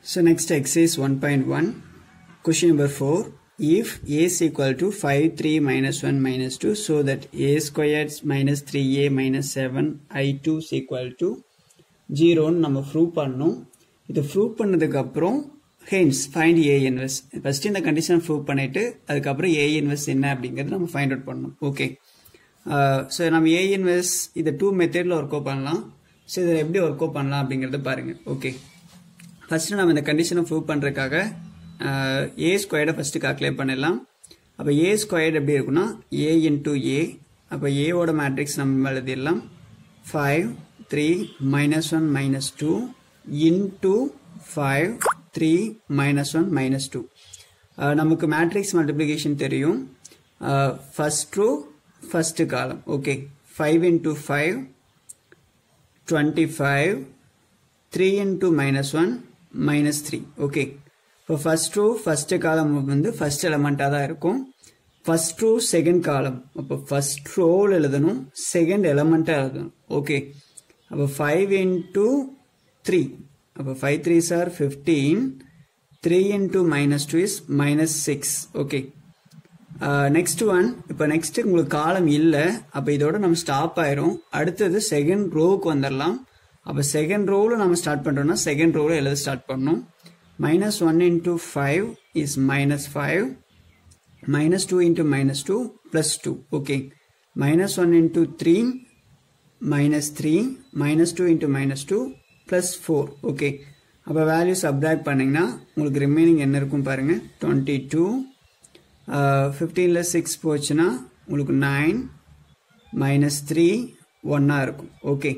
So next exercise 1.1 question number 4 if a is equal to 5 3 minus 1 minus 2 so that a squared minus 3a minus 7 i2 is equal to 0 ன்னு நம்ம prove பண்ணோம் இது prove பண்ணதுக்கு அப்புறம் hence find A inverse first இந்த condition prove பண்ணிட்டு அதுக்கப்புறம் A inverse என்ன அப்படிங்கிறது நம்ம ஃபைண்ட் அவுட் பண்ணணும் ஓகே ஸோ நம்ம ஏ இன்வெஸ் இதை டூ மெத்தடில் ஒர்க் அவுட் பண்ணலாம் ஸோ இதில் எப்படி ஒர்க் அவுட் பண்ணலாம் அப்படிங்கிறத பாருங்க ஓகே ஃபர்ஸ்ட் நம்ம இந்த கண்டிஷனை ப்ரூவ் பண்ணுறதுக்காக ஏ ஸ்கொயர்டை ஃபர்ஸ்ட் கால்குலேட் பண்ணிடலாம் அப்போ ஏ ஸ்கொயர்டு எப்படி இருக்குன்னா ஏ இன்டூ ஏ அப்போ ஏவோட மேட்ரிக்ஸ் நம்ம எழுதிடலாம் five three minus one minus two into five three minus one minus two நமக்கு மேட்ரிக்ஸ் மல்டிப்ளிகேஷன் தெரியும் first row first column okay five into five twenty five three into minus one minus three okay இப்போ first row first column வந்து first எலமெண்ட்டாக தான் இருக்கும் first row second column அப்போ first ரோவில் எழுதணும் second எலமெண்ட்டாக எழுதணும் okay அப்போ five into three அப்போ five three sir fifteen three into minus two is minus six okay next one இப்போ நெக்ஸ்ட் உங்களுக்கு காலம் இல்லை அப்போ இதோட நம்ம ஸ்டாப் ஆயிரும் அடுத்தது செகண்ட் ரோவுக்கு வந்துடலாம் அப்போ செகண்ட் ரோவில் நம்ம ஸ்டார்ட் பண்ணுறோம்னா செகண்ட் ரோவில் எழுத ஸ்டார்ட் பண்ணணும் minus one into five is minus five minus two into minus two plus two okay minus one into three minus three minus two into minus two plus four okay அப்போ value subtract பண்ணிங்கன்னா உங்களுக்கு remaining என்ன இருக்கும் பாருங்கள் twenty two ஃபிஃப்டீனில் six போச்சுன்னா உங்களுக்கு nine minus three ஒன்னாக இருக்கும் ஓகே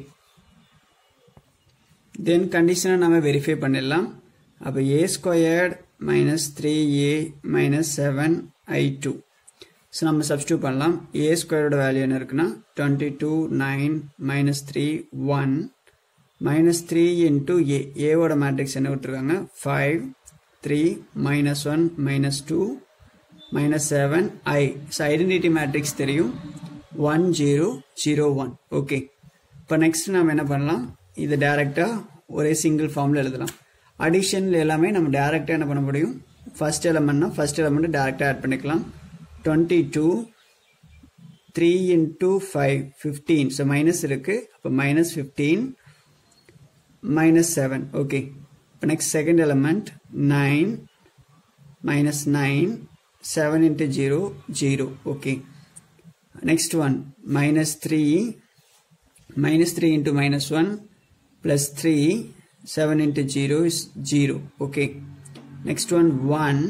தென் கண்டிஷனை நம்ம வெரிஃபை பண்ணிடலாம் அப்போ A squared minus three A minus seven I two so நம்ம சப்ஸ்டியூட் பண்ணலாம் ஏ ஸ்கொயரோட வேல்யூ என்ன இருக்குன்னா twenty two nine minus three one minus three into A ஏவோட மேட்ரிக்ஸ் என்ன கொடுத்துருக்காங்க five three minus one minus two minus seven I so identity matrix தெரியும் one zero zero one okay இப்போ next நம்ம என்ன பண்ணலாம் இது டேரெக்டாக ஒரே சிங்கிள் ஃபார்மில் எழுதலாம் அடிஷனில் எல்லாமே நம்ம டேரெக்டாக என்ன பண்ண முடியும் ஃபர்ஸ்ட் எலமெண்ட்னா ஃபர்ஸ்ட் எலமெண்ட் டேரெக்டாக ஆட் பண்ணிக்கலாம் twenty two three into five fifteen so minus இருக்குது அப்போ minus fifteen minus seven okay இப்போ next second element nine minus nine seven into zero zero okay next one minus three minus 3 into minus 1 plus 3 7 into 0 is 0 okay next one 1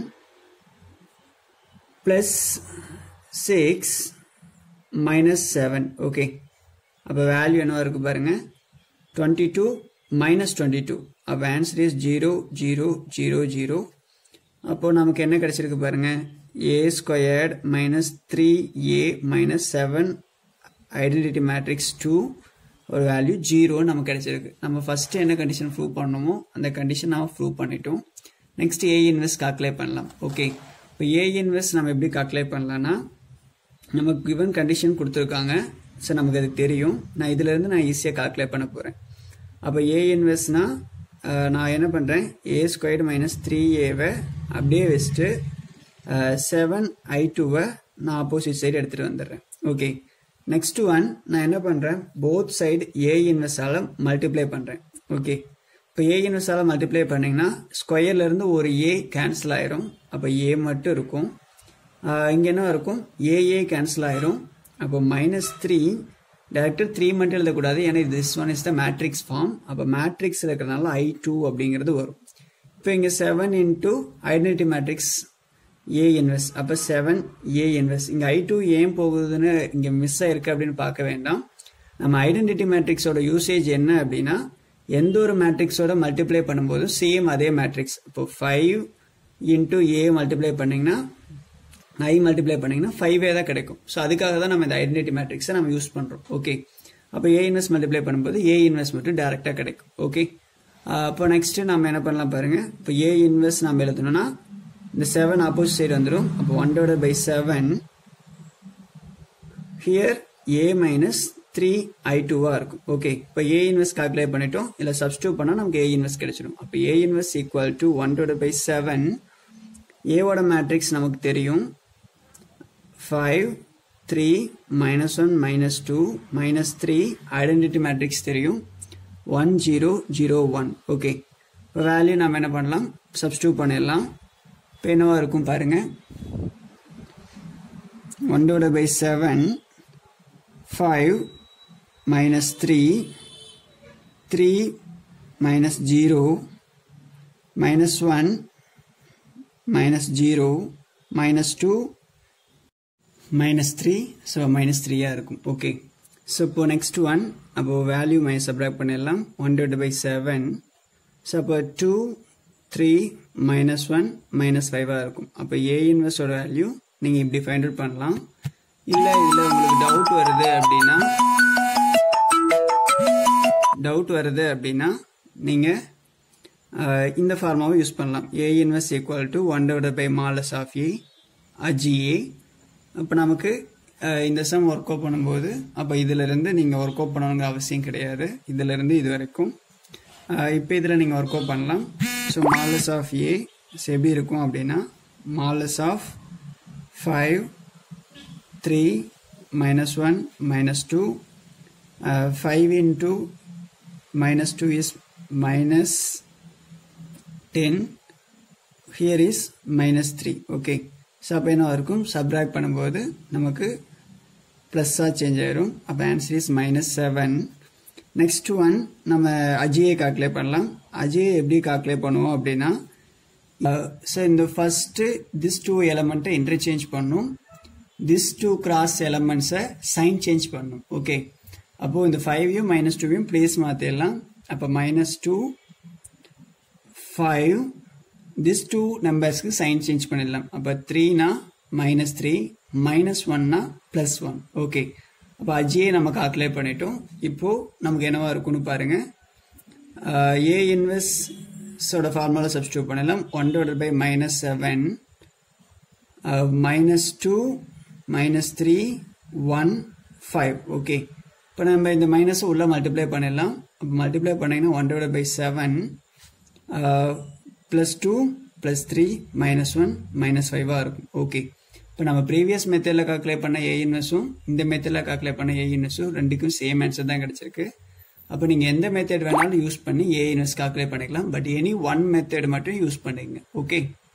plus 6 minus 7 okay அப்போ value என்னவா இருக்கு பாருங்க 22 minus 22 அப்போ answer is 0 0 0 0 அப்போ நமக்கு என்ன கிடைச்சிருக்கு பாருங்க A squared minus three A minus seven identity matrix two ஒரு வேல்யூ ஜீரோ நமக்கு கிடைச்சிருக்கு நம்ம ஃபர்ஸ்ட் என்ன கண்டிஷன் ப்ரூவ் பண்ணணுமோ அந்த கண்டிஷன் நம்ம ப்ரூவ் பண்ணிட்டோம் நெக்ஸ்ட் ஏ இன்வெஸ்ட் கால்குலேட் பண்ணலாம் ஓகே இப்போ ஏ இன்வெஸ்ட் நம்ம எப்படி கால்குலேட் பண்ணலாம்னா நமக்கு கிவன் கண்டிஷன் கொடுத்துருக்காங்க ஸோ நமக்கு அது தெரியும் நான் இதுலேருந்து நான் ஈஸியாக கால்குலேட் பண்ண போகிறேன் அப்போ ஏ இன்வெஸ்ட்னா நான் என்ன பண்ணுறேன் ஏ ஸ்கொயர்டு மைனஸ் த்ரீ ஏவை அப்படியே வச்சுட்டு செவன் ஐ டூவை நான் ஆப்போசிட் சைடு எடுத்துகிட்டு வந்துடுறேன் ஓகே நெக்ஸ்ட் ஒன் நான் என்ன பண்ணுறேன் போத் சைடு ஏ இன்வெஸ்டால மல்டிப்ளை பண்ணுறேன் ஓகே இப்போ ஏ இன்வெஸ்டால மல்டிப்ளை பண்ணிங்கன்னா ஸ்கொயர்லேருந்து ஒரு ஏ கேன்சல் ஆயிரும் அப்போ ஏ மட்டும் இருக்கும் இங்கே என்ன இருக்கும் ஏஏ கேன்சல் ஆயிரும் அப்போ மைனஸ் த்ரீ டேரக்டர் த்ரீ மட்டும் எழுதக்கூடாது ஏன்னா this one is the matrix form அப்போ மேட்ரிக்ஸ் இருக்கிறதுனால ஐ டூ அப்படிங்கிறது வரும் இப்போ இங்கே seven into identity matrix A inverse அப்போ செவன் ஏ இன்வெஸ் இங்கே ஐ டூ ஏன் போகுதுன்னு இங்கே மிஸ் ஆயிருக்கு அப்படின்னு பார்க்க வேண்டாம் நம்ம ஐடென்டிட்டி மேட்ரிக்ஸோட யூசேஜ் என்ன அப்படின்னா எந்த ஒரு மேட்ரிக்ஸோட மல்டிப்ளை பண்ணும்போது சேம் அதே மேட்ரிக்ஸ் இப்போ ஃபைவ் இன்டூ ஏ மல்டிப்ளை பண்ணிங்கன்னா ஐ மல்டிப்ளை பண்ணிங்கன்னா ஃபைவே தான் கிடைக்கும் ஸோ அதுக்காக தான் நம்ம இந்த ஐடென்டிட்டி மேட்ரிக்ஸை நம்ம யூஸ் பண்ணுறோம் ஓகே அப்போ ஏ இன்வெஸ்ட் மல்டிப்ளை பண்ணும்போது ஏ இன்வெஸ்ட் மட்டும் டேரெக்டாக கிடைக்கும் ஓகே அப்போ நெக்ஸ்ட் நம்ம என்ன பண்ணலாம் பாருங்க இப்போ ஏ இன்வெஸ்ட் நம்ம எழுதணும்னா இந்த செவன் ஆப்போசிட் சைடு வந்துடும் அப்போ one divide by seven here A minus three I டூவாக இருக்கும் ஓகே இப்போ ஏ இன்வெஸ்ட் கால்குலேட் பண்ணிட்டோம் இல்லை சப்ஸ்டியூட் பண்ணால் நமக்கு ஏ இன்வெஸ்ட் கிடைச்சிடும் அப்போ ஏ இன்வெஸ்ட் equal to one divide by seven ஏவோட மேட்ரிக்ஸ் நமக்கு தெரியும் five three minus one minus two minus three identity matrix தெரியும் one zero zero one okay இப்போ வேல்யூ நம்ம என்ன பண்ணலாம் சப்ஸ்டியூட் பண்ணிடலாம் இப்போ என்னவா இருக்கும் பாருங்கள் one divide by seven five minus three three minus zero minus one minus zero minus two minus three so minus த்ரீயாக இருக்கும் ஓகே ஸோ இப்போ நெக்ஸ்ட் ஒன் அப்போ வேல்யூ மைனஸ் சப்ராக்ட் பண்ணிடலாம் one divide by seven so அப்போ two three minus one minus ஃபைவாக இருக்கும் அப்போ ஏ இன்வெஸ்டோட value நீங்கள் இப்படி ஃபைண்ட் அவுட் பண்ணலாம் இல்லை இதில் உங்களுக்கு டவுட் வருது அப்படின்னா டவுட் வருது அப்படின்னா நீங்கள் இந்த ஃபார்மாவை யூஸ் பண்ணலாம் ஏ இன்வெஸ்ட் equal to one divide by modulus of A adj A அப்போ நமக்கு இந்த சம் ஒர்க் அவுட் பண்ணும்போது அப்போ இதிலிருந்து நீங்கள் ஒர்க் அவுட் பண்ணணுங்கிற அவசியம் கிடையாது இதிலிருந்து இது வரைக்கும் இப்போ இதில் நீங்கள் ஒர்க் அவுட் பண்ணலாம் ஸோ மாலஸ் ஆஃப் ஏ எப்படி இருக்கும் அப்படின்னா modulus of five three minus one minus two five into minus two is minus ten here is minus three okay so அப்போ என்ன இருக்கும் சப்ராக்ட் பண்ணும்போது நமக்கு ப்ளஸ்ஸாக சேஞ்ச் ஆயிரும் அப்போ answer is minus seven next one நம்ம அஜியை கால்குலேட் பண்ணலாம் அஜியை எப்படி கால்குலேட் பண்ணுவோம் அப்படின்னா ஸோ இந்த ஃபஸ்ட்டு திஸ் டூ எலமெண்ட்டை இன்டர்சேஞ்ச் பண்ணும் திஸ் டூ கிராஸ் எலமெண்ட்ஸை சைன் சேஞ்ச் பண்ணும் ஓகே அப்போது இந்த ஃபைவையும் மைனஸ் டூவையும் ப்ளேஸ் மாற்றிடலாம் அப்போ minus two five this two நம்பர்ஸ்க்கு சைன் சேஞ்ச் பண்ணிடலாம் அப்போ த்ரீனா மைனஸ் த்ரீ மைனஸ் ஒன்னா ப்ளஸ் ஒன் ஓகே அப்போ அஜியை நம்ம கால்குலேட் பண்ணிட்டோம் இப்போது நமக்கு என்னவா இருக்கும்னு பாருங்கள் ஏ இன்வெஸ்டோட ஃபார்முலா சப்ஸ்டியூட் பண்ணலாம் one divide by minus seven minus two minus three one five okay இப்போ நம்ம இந்த மைனஸை உள்ளே மல்டிப்ளை பண்ணிடலாம் மல்டிப்ளை பண்ணிங்கன்னா one divide by seven plus two plus three minus one minus ஃபைவாக இருக்கும் ஓகே இப்போ நம்ம ப்ரீவியஸ் மெத்தடில் கால்குலேட் பண்ண ஏ இன்வெஸ்டும் இந்த மெத்தடில் கால்குலேட் பண்ண ஏ இன்வெஸ்டும் ரெண்டுக்கும் சேம் ஆன்சர் தான் கிடச்சிருக்கு அப்போ நீங்கள் எந்த மெத்தட் வேணாலும் யூஸ் பண்ணி ஏ இன்வெஸ்ட் கால்குலேட் பண்ணிக்கலாம் பட் எனி ஒன் மெத்தட் மட்டும் யூஸ் பண்ணிங்க ஓகே